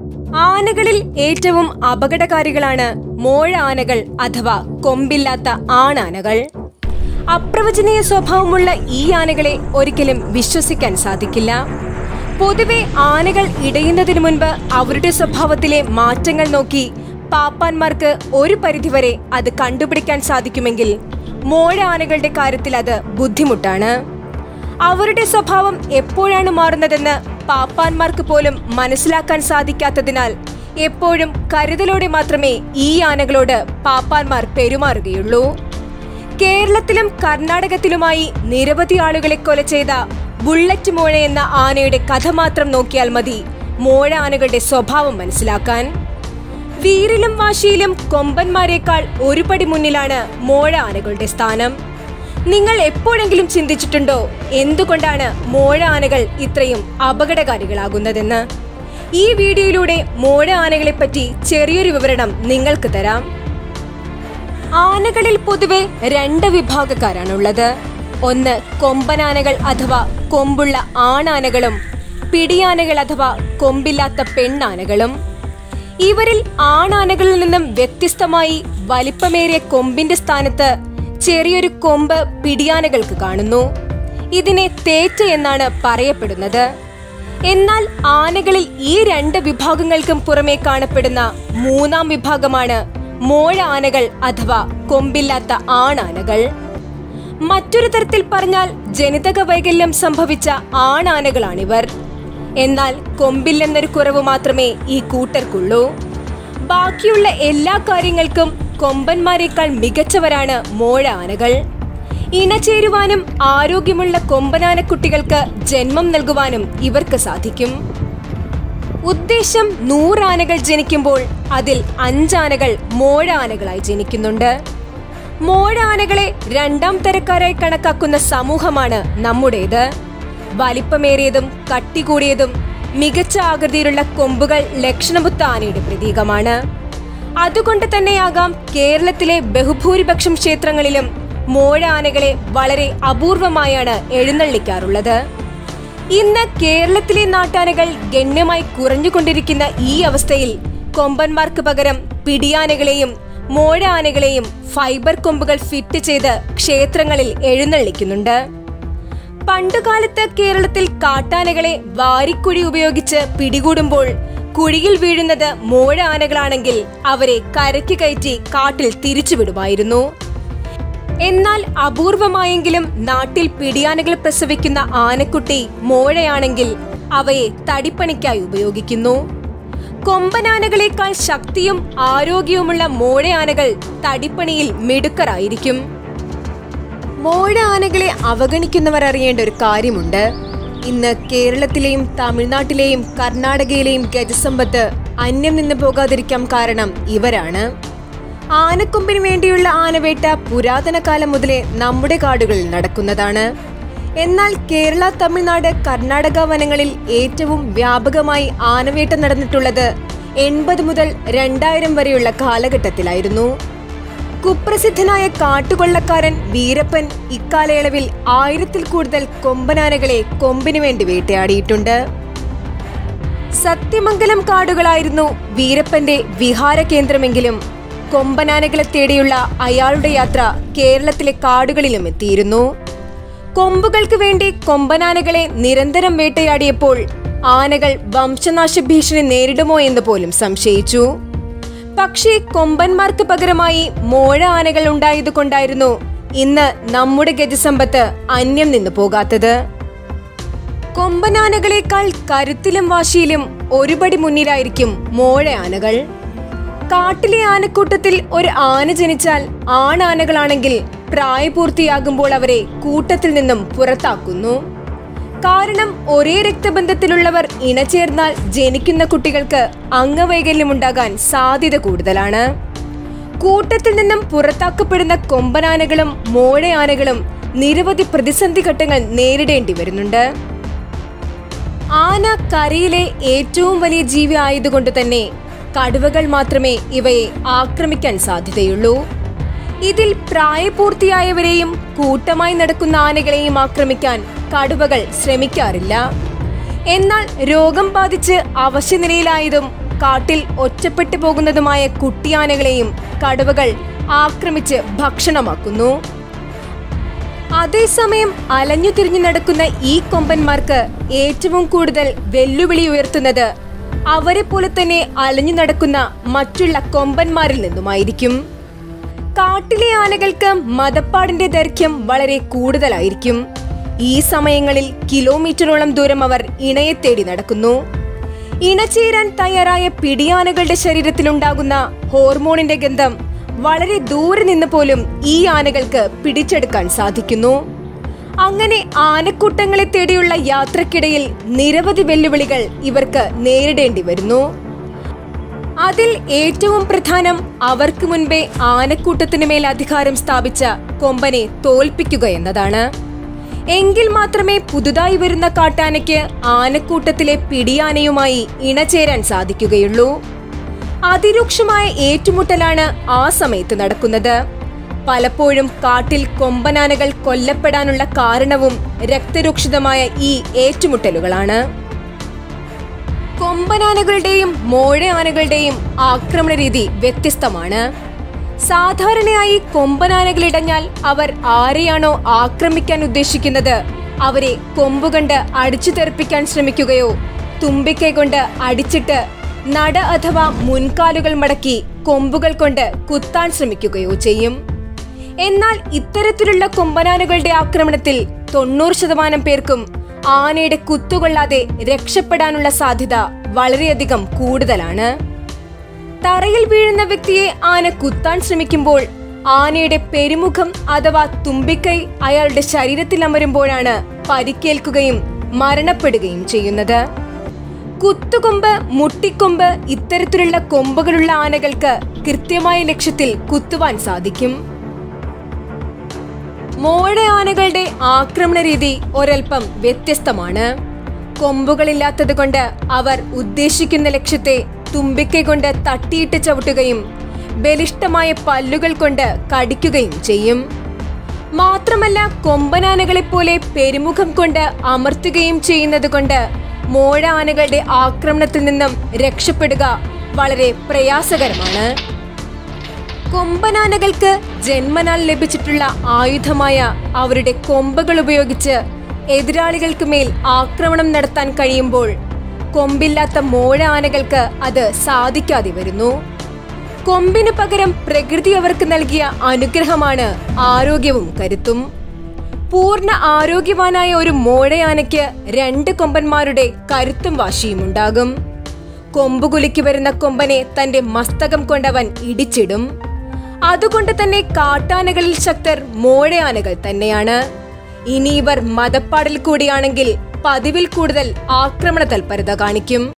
ആനകളിൽ ഏറ്റവും അപകടകാരികളാണ് മോഴ ആനകൾ അഥവാ കൊമ്പില്ലാത്ത ആണാനകൾ അപ്രവചനീയ സ്വഭാവമുള്ള ഈ ആനകളെ ഒരിക്കലും വിശ്വസിക്കാൻ സാധിക്കില്ല പൊതുവെ ആനകൾ ഇടയുന്നതിനു മുൻപ് അവരുടെ സ്വഭാവത്തിലെ മാറ്റങ്ങൾ നോക്കി പാപ്പാന്മാർക്ക് ഒരു പരിധിവരെ അത് കണ്ടുപിടിക്കാൻ സാധിക്കുമെങ്കിൽ മോഴ ആനകളുടെ കാര്യത്തിൽ അത് ബുദ്ധിമുട്ടാണ് അവരുടെ സ്വഭാവം എപ്പോഴാണ് മാറുന്നതെന്ന് പാപ്പാന്മാർക്ക് പോലും മനസ്സിലാക്കാൻ സാധിക്കാത്തതിനാൽ എപ്പോഴും കരുതലോടെ മാത്രമേ ഈ ആനകളോട് പാപ്പാന്മാർ പെരുമാറുകയുള്ളൂ കേരളത്തിലും കർണാടകത്തിലുമായി നിരവധി ആളുകളെ കൊല ചെയ്ത ബുള്ളറ്റ് മോഴ എന്ന ആനയുടെ കഥ മാത്രം നോക്കിയാൽ മതി മോഴ ആനകളുടെ സ്വഭാവം മനസ്സിലാക്കാൻ വീരിലും വാശിയിലും കൊമ്പന്മാരെക്കാൾ ഒരുപടി മുന്നിലാണ് മോഴ ആനകളുടെ സ്ഥാനം നിങ്ങൾ എപ്പോഴെങ്കിലും ചിന്തിച്ചിട്ടുണ്ടോ എന്തുകൊണ്ടാണ് മോഴ ആനകൾ ഇത്രയും അപകടകാരികളാകുന്നതെന്ന് ഈ വീഡിയോയിലൂടെ മോഴ ആനകളെപ്പറ്റി ചെറിയൊരു വിവരണം നിങ്ങൾക്ക് തരാം ആനകളിൽ പൊതുവെ രണ്ട് വിഭാഗക്കാരാണുള്ളത് ഒന്ന് കൊമ്പനാനകൾ അഥവാ കൊമ്പുള്ള ആണാനകളും പിടിയാനകൾ അഥവാ കൊമ്പില്ലാത്ത പെണ്ണാനകളും ഇവരിൽ ആണാനകളിൽ നിന്നും വ്യത്യസ്തമായി വലിപ്പമേറിയ കൊമ്പിന്റെ സ്ഥാനത്ത് ചെറിയൊരു കൊമ്പ് പിടിയാനകൾക്ക് കാണുന്നു ഇതിനെ തേറ്റ എന്നാണ് പറയപ്പെടുന്നത് എന്നാൽ ആനകളിൽ ഈ രണ്ട് വിഭാഗങ്ങൾക്കും പുറമെ കാണപ്പെടുന്ന മൂന്നാം വിഭാഗമാണ് മോഴ ആനകൾ അഥവാ കൊമ്പില്ലാത്ത ആണാനകൾ മറ്റൊരു തരത്തിൽ പറഞ്ഞാൽ ജനിതക വൈകല്യം സംഭവിച്ച ആണാനകളാണിവർ എന്നാൽ കൊമ്പില്ലെന്നൊരു കുറവ് മാത്രമേ ഈ കൂട്ടർക്കുള്ളൂ ബാക്കിയുള്ള എല്ലാ കാര്യങ്ങൾക്കും കൊമ്പന്മാരെക്കാൾ മികച്ചവരാണ് മോഴ ആനകൾ ഇണചേരുവാനും ആരോഗ്യമുള്ള കൊമ്പനാനക്കുട്ടികൾക്ക് ജന്മം നൽകുവാനും ഇവർക്ക് സാധിക്കും ഉദ്ദേശം നൂറാനകൾ ജനിക്കുമ്പോൾ അതിൽ അഞ്ചാനകൾ മോഴ ആനകളായി ജനിക്കുന്നുണ്ട് മോഴ ആനകളെ രണ്ടാം തരക്കാരായി കണക്കാക്കുന്ന സമൂഹമാണ് നമ്മുടേത് വലിപ്പമേറിയതും കട്ടികൂടിയതും മികച്ച ആകൃതിയിലുള്ള കൊമ്പുകൾ ലക്ഷണമുത്ത ആനയുടെ പ്രതീകമാണ് അതുകൊണ്ട് തന്നെയാകാം കേരളത്തിലെ ബഹുഭൂരിപക്ഷം ക്ഷേത്രങ്ങളിലും മോഴ ആനകളെ വളരെ അപൂർവമായാണ് എഴുന്നള്ളിക്കാറുള്ളത് ഇന്ന് കേരളത്തിലെ നാട്ടാനകൾ ഗണ്യമായി കുറഞ്ഞുകൊണ്ടിരിക്കുന്ന ഈ അവസ്ഥയിൽ കൊമ്പന്മാർക്ക് പകരം പിടിയാനകളെയും മോഴ ആനകളെയും ഫൈബർ കൊമ്പുകൾ ഫിറ്റ് ചെയ്ത് ക്ഷേത്രങ്ങളിൽ എഴുന്നള്ളിക്കുന്നുണ്ട് പണ്ടുകാലത്ത് കേരളത്തിൽ കാട്ടാനകളെ വാരിക്കുഴി ഉപയോഗിച്ച് പിടികൂടുമ്പോൾ കുഴിയിൽ വീഴുന്നത് മോഴ ആനകളാണെങ്കിൽ അവരെ കരയ്ക്ക് കയറ്റി കാട്ടിൽ തിരിച്ചുവിടുമായിരുന്നു എന്നാൽ അപൂർവമായെങ്കിലും നാട്ടിൽ പിടിയാനകൾ പ്രസവിക്കുന്ന ആനക്കുട്ടി മോഴയാണെങ്കിൽ അവയെ തടിപ്പണിക്കായി ഉപയോഗിക്കുന്നു കൊമ്പനാനകളെക്കാൾ ശക്തിയും ആരോഗ്യവുമുള്ള മോഴയാനകൾ തടിപ്പണിയിൽ മിടുക്കരായിരിക്കും മോഴ ആനകളെ അവഗണിക്കുന്നവർ അറിയേണ്ട ഒരു കാര്യമുണ്ട് ഇന്ന് കേരളത്തിലെയും തമിഴ്നാട്ടിലെയും കർണാടകയിലെയും ഗജസമ്പത്ത് അന്യം നിന്ന് പോകാതിരിക്കാൻ കാരണം ഇവരാണ് ആനക്കൊമ്പിന് വേണ്ടിയുള്ള ആനവേട്ട പുരാതന കാലം മുതലേ നമ്മുടെ കാടുകളിൽ നടക്കുന്നതാണ് എന്നാൽ കേരള തമിഴ്നാട് കർണാടക വനങ്ങളിൽ ഏറ്റവും വ്യാപകമായി ആനവേട്ട നടന്നിട്ടുള്ളത് എൺപത് മുതൽ രണ്ടായിരം വരെയുള്ള കാലഘട്ടത്തിലായിരുന്നു കുപ്രസിദ്ധനായ കാട്ടുകൊള്ളക്കാരൻ വീരപ്പൻ ഇക്കാലയളവിൽ ആയിരത്തിൽ കൂടുതൽ കൊമ്പനാനകളെ കൊമ്പിനു വേണ്ടി വേട്ടയാടിയിട്ടുണ്ട് സത്യമംഗലം കാടുകളായിരുന്നു വീരപ്പന്റെ വിഹാര കേന്ദ്രമെങ്കിലും കൊമ്പനാനകളെ തേടിയുള്ള അയാളുടെ യാത്ര കേരളത്തിലെ കാടുകളിലും എത്തിയിരുന്നു കൊമ്പുകൾക്ക് വേണ്ടി കൊമ്പനാനകളെ നിരന്തരം വേട്ടയാടിയപ്പോൾ ആനകൾ വംശനാശ ഭീഷണി നേരിടുമോ എന്ന് പോലും സംശയിച്ചു പക്ഷേ കൊമ്പന്മാർക്ക് പകരമായി മോഴ ആനകൾ ഉണ്ടായതുകൊണ്ടായിരുന്നു ഇന്ന് നമ്മുടെ ഗജസമ്പത്ത് അന്യം നിന്നു പോകാത്തത് കൊമ്പനാനകളെക്കാൾ കരുത്തിലും വാശിയിലും ഒരുപടി മുന്നിലായിരിക്കും മോഴ ആനകൾ കാട്ടിലെ ആനക്കൂട്ടത്തിൽ ഒരു ആന ജനിച്ചാൽ ആണാനകളാണെങ്കിൽ പ്രായപൂർത്തിയാകുമ്പോൾ അവരെ കൂട്ടത്തിൽ നിന്നും പുറത്താക്കുന്നു കാരണം ഒരേ രക്തബന്ധത്തിലുള്ളവർ ഇണചേർന്നാൽ ജനിക്കുന്ന കുട്ടികൾക്ക് അംഗവൈകല്യമുണ്ടാകാൻ സാധ്യത കൂടുതലാണ് കൂട്ടത്തിൽ നിന്നും പുറത്താക്കപ്പെടുന്ന കൊമ്പനാനകളും മോഴയാനകളും നിരവധി പ്രതിസന്ധി ഘട്ടങ്ങൾ നേരിടേണ്ടി വരുന്നുണ്ട് ആന കരയിലെ ഏറ്റവും വലിയ ജീവി ആയതുകൊണ്ട് തന്നെ കടുവകൾ മാത്രമേ ഇവയെ ആക്രമിക്കാൻ സാധ്യതയുള്ളൂ ഇതിൽ പ്രായപൂർത്തിയായവരെയും കൂട്ടമായി നടക്കുന്ന ആനകളെയും ആക്രമിക്കാൻ കടുവകൾ ശ്രമിക്കാറില്ല എന്നാൽ രോഗം ബാധിച്ച് അവശനിലയിലായതും കാട്ടിൽ ഒറ്റപ്പെട്ടു പോകുന്നതുമായ കുട്ടിയാനകളെയും കടുവകൾ ആക്രമിച്ച് ഭക്ഷണമാക്കുന്നു അതേസമയം അലഞ്ഞു തിരിഞ്ഞു നടക്കുന്ന ഈ കൊമ്പന്മാർക്ക് ഏറ്റവും കൂടുതൽ വെല്ലുവിളി ഉയർത്തുന്നത് അവരെ പോലെ തന്നെ അലഞ്ഞു നടക്കുന്ന മറ്റുള്ള കൊമ്പന്മാരിൽ നിന്നുമായിരിക്കും കാട്ടിലെ ആനകൾക്ക് മതപ്പാടിന്റെ ദൈർഘ്യം വളരെ കൂടുതലായിരിക്കും ഈ സമയങ്ങളിൽ കിലോമീറ്ററോളം ദൂരം അവർ ഇണയെ തേടി നടക്കുന്നു ഇണചേരാൻ തയ്യാറായ പിടിയാനകളുടെ ശരീരത്തിലുണ്ടാകുന്ന ഹോർമോണിന്റെ ഗന്ധം വളരെ ദൂരെ നിന്ന് പോലും ഈ ആനകൾക്ക് പിടിച്ചെടുക്കാൻ സാധിക്കുന്നു അങ്ങനെ ആനക്കൂട്ടങ്ങളെ തേടിയുള്ള യാത്രക്കിടയിൽ നിരവധി വെല്ലുവിളികൾ ഇവർക്ക് നേരിടേണ്ടി വരുന്നു അതിൽ ഏറ്റവും പ്രധാനം അവർക്ക് മുൻപേ ആനക്കൂട്ടത്തിന് മേൽ അധികാരം സ്ഥാപിച്ച കൊമ്പനെ തോൽപ്പിക്കുക എന്നതാണ് എങ്കിൽ മാത്രമേ പുതുതായി വരുന്ന കാട്ടാനയ്ക്ക് ആനക്കൂട്ടത്തിലെ പിടിയാനയുമായി ഇണചേരാൻ സാധിക്കുകയുള്ളൂ അതിരൂക്ഷമായ ഏറ്റുമുട്ടലാണ് ആ സമയത്ത് നടക്കുന്നത് പലപ്പോഴും കാട്ടിൽ കൊമ്പനാനകൾ കൊല്ലപ്പെടാനുള്ള കാരണവും രക്തരൂക്ഷിതമായ ഈ ഏറ്റുമുട്ടലുകളാണ് കൊമ്പനാനകളുടെയും മോഴയാനകളുടെയും ആക്രമണ രീതി വ്യത്യസ്തമാണ് സാധാരണയായി കൊമ്പനാനകളിടഞ്ഞാൽ അവർ ആരെയാണോ ആക്രമിക്കാൻ ഉദ്ദേശിക്കുന്നത് അവരെ കൊമ്പുകൊണ്ട് അടിച്ചു തെറിപ്പിക്കാൻ ശ്രമിക്കുകയോ തുമ്പിക്കൈ കൊണ്ട് അടിച്ചിട്ട് നട അഥവാ മുൻകാലുകൾ മടക്കി കൊമ്പുകൾ കൊണ്ട് കുത്താൻ ശ്രമിക്കുകയോ ചെയ്യും എന്നാൽ ഇത്തരത്തിലുള്ള കൊമ്പനാനകളുടെ ആക്രമണത്തിൽ തൊണ്ണൂറ് ശതമാനം പേർക്കും ആനയുടെ കുത്തുകൊള്ളാതെ രക്ഷപ്പെടാനുള്ള സാധ്യത വളരെയധികം കൂടുതലാണ് തറയിൽ വീഴുന്ന വ്യക്തിയെ ആന കുത്താൻ ശ്രമിക്കുമ്പോൾ ആനയുടെ പെരുമുഖം അഥവാ തുമ്പിക്കൈ അയാളുടെ ശരീരത്തിൽ അമരുമ്പോഴാണ് പരിക്കേൽക്കുകയും മരണപ്പെടുകയും ചെയ്യുന്നത് കുത്തുകൊമ്പ് മുട്ടിക്കൊമ്പ് ഇത്തരത്തിലുള്ള കൊമ്പുകളുള്ള ആനകൾക്ക് കൃത്യമായ ലക്ഷ്യത്തിൽ കുത്തുവാൻ സാധിക്കും മോഴ ആനകളുടെ ആക്രമണ രീതി ഒരൽപ്പം വ്യത്യസ്തമാണ് കൊമ്പുകളില്ലാത്തത് കൊണ്ട് അവർ ഉദ്ദേശിക്കുന്ന ലക്ഷ്യത്തെ തുമ്പിക്കൈ കൊണ്ട് തട്ടിയിട്ട് ചവിട്ടുകയും ബലിഷ്ടമായ പല്ലുകൾ കൊണ്ട് കടിക്കുകയും ചെയ്യും മാത്രമല്ല കൊമ്പനാനകളെപ്പോലെ പെരുമുഖം കൊണ്ട് അമർത്തുകയും ചെയ്യുന്നത് കൊണ്ട് മോഴ ആനകളുടെ ആക്രമണത്തിൽ നിന്നും രക്ഷപ്പെടുക വളരെ പ്രയാസകരമാണ് കൊമ്പനാനകൾക്ക് ജന്മനാൽ ലഭിച്ചിട്ടുള്ള ആയുധമായ അവരുടെ കൊമ്പുകൾ ഉപയോഗിച്ച് എതിരാളികൾക്ക് മേൽ ആക്രമണം നടത്താൻ കഴിയുമ്പോൾ കൊമ്പില്ലാത്ത മോഴ ആനകൾക്ക് അത് സാധിക്കാതെ വരുന്നു കൊമ്പിന് പകരം പ്രകൃതി അവർക്ക് നൽകിയ അനുഗ്രഹമാണ് ആരോഗ്യവും കരുത്തും പൂർണ്ണ ആരോഗ്യവാനായ ഒരു മോഴയാനയ്ക്ക് രണ്ട് കൊമ്പന്മാരുടെ കരുത്തും വാശിയും ഉണ്ടാകും കൊമ്പുകുലുക്കി വരുന്ന കൊമ്പനെ തന്റെ മസ്തകം കൊണ്ടവൻ ഇടിച്ചിടും അതുകൊണ്ട് തന്നെ കാട്ടാനകളിൽ ശക്തർ മോഴയാനകൾ തന്നെയാണ് ഇനി ഇവർ മതപ്പാടിൽ കൂടിയാണെങ്കിൽ പതിവിൽ കൂടുതൽ ആക്രമണ തൽപരത കാണിക്കും